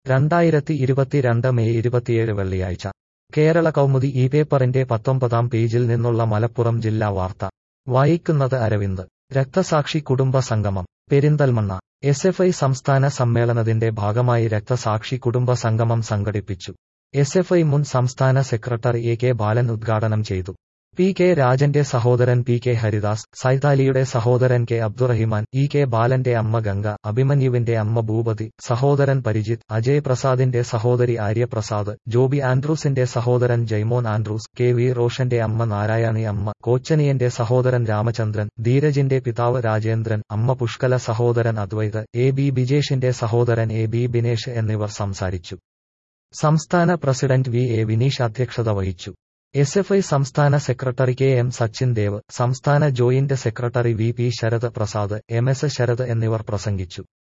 രണ്ടായിരത്തി ഇരുപത്തിരണ്ട് മെയ് ഇരുപത്തിയേഴ് വെള്ളിയാഴ്ച കേരള കൗമുദി ഈ പേപ്പറിന്റെ പത്തൊമ്പതാം പേജിൽ നിന്നുള്ള മലപ്പുറം ജില്ലാ വാർത്ത വായിക്കുന്നത് അരവിന്ദ് രക്തസാക്ഷി കുടുംബ സംഗമം പെരിന്തൽമണ്ണ എസ് എഫ് ഐ സംസ്ഥാന സമ്മേളനത്തിന്റെ ഭാഗമായി രക്തസാക്ഷി കുടുംബ സംഗമം സംഘടിപ്പിച്ചു എസ് എഫ് ഐ മുൻ സംസ്ഥാന സെക്രട്ടറി എ കെ ബാലൻ ഉദ്ഘാടനം ചെയ്തു പി കെ രാജന്റെ സഹോദരൻ പി കെ ഹരിദാസ് സൈതാലിയുടെ സഹോദരൻ കെ അബ്ദുറഹിമാൻ ഇ കെ ബാലന്റെ അമ്മ ഗംഗ അഭിമന്യുവിന്റെ അമ്മ ഭൂപതി സഹോദരൻ പരിജിത്ത് അജയ് പ്രസാദിന്റെ സഹോദരി ആര്യപ്രസാദ് ജോബി ആൻഡ്രൂസിന്റെ സഹോദരൻ ജൈമോൻ ആൻഡ്രൂസ് കെ വി റോഷന്റെ അമ്മ നാരായണി അമ്മ കോച്ചനിയന്റെ സഹോദരൻ രാമചന്ദ്രൻ ധീരജിന്റെ പിതാവ് രാജേന്ദ്രൻ അമ്മ പുഷ്കല സഹോദരൻ അദ്വൈത് എ ബി ബിജേഷിന്റെ സഹോദരൻ എ ബി ബിനേഷ് എന്നിവർ സംസാരിച്ചു സംസ്ഥാന പ്രസിഡന്റ് വി എ വിനീഷ് അധ്യക്ഷത വഹിച്ചു എസ് എഫ് ഐ സംസ്ഥാന secretary K M Sachin Dev സംസ്ഥാന joint secretary V P Sarath Prasad M S Sarath എന്നിവർ പ്രസംഗിച്ചു